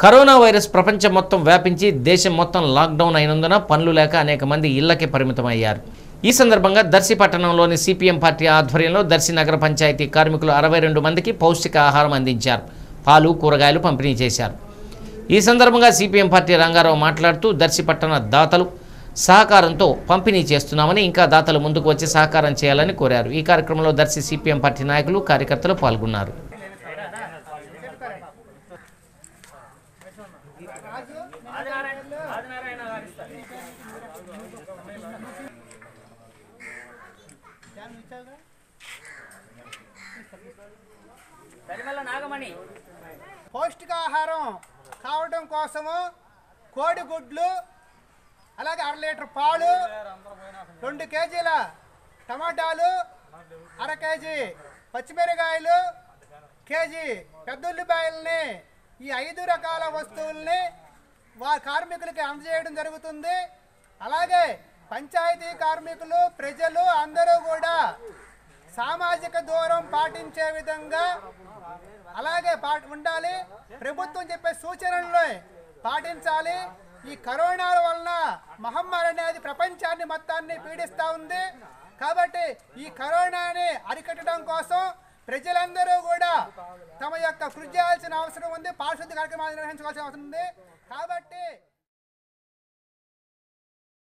corona virus ప్రపంచం మొత్తం వ్యాపించి దేశం మొత్తం లాక్డౌన్ అయినందున పనులు లేక అనేక మంది ఇళ్లకే పరిమితమయ్యారు ఈ సందర్భంగా దర్శి పట్టణంలోని సిపిఎం పార్టీ ఆధ్వర్యంలో దర్శి నగర పంచాయతీ కార్మికులు అరవై రెండు మందికి పౌష్టిక ఆహారం అందించారు పాలు కూరగాయలు పంపిణీ చేశారు ఈ సందర్భంగా సిపిఎం పార్టీ రంగారావు మాట్లాడుతూ దర్శి పట్టణ దాతలు సహకారంతో పంపిణీ చేస్తున్నామని ఇంకా దాతలు ముందుకు వచ్చి సహకారం చేయాలని కోరారు ఈ కార్యక్రమంలో దర్శి సిపిఎం పార్టీ నాయకులు కార్యకర్తలు పాల్గొన్నారు తరిమల్ల నాగమణి పౌష్టికాహారం కావడం కోసము కోడిగుడ్లు అలాగే అర లీటర్ పాలు రెండు కేజీల టమాటాలు అర కేజీ పచ్చిమిరకాయలు కేజీ పెద్ద ఉల్లిపాయలని ఈ ఐదు రకాల వస్తువుల్ని వా కార్మికులకి అందజేయడం జరుగుతుంది అలాగే పంచాయతీ కార్మికులు ప్రజలు అందరూ కూడా సామాజిక దూరం పాటించే విధంగా అలాగే పా ఉండాలి ప్రభుత్వం చెప్పే సూచనలను పాటించాలి ఈ కరోనా వలన మహమ్మారి అనేది ప్రపంచాన్ని మొత్తాన్ని పీడిస్తూ ఉంది కాబట్టి ఈ కరోనాని అరికట్టడం కోసం ప్రజలందరూ కూడా తమ యొక్క కృషి చేయాల్సిన అవసరం ఉంది పారిశుద్ధ్య కార్యక్రమాలు నిర్వహించవలసిన అవసరం ఉంది కాబట్టి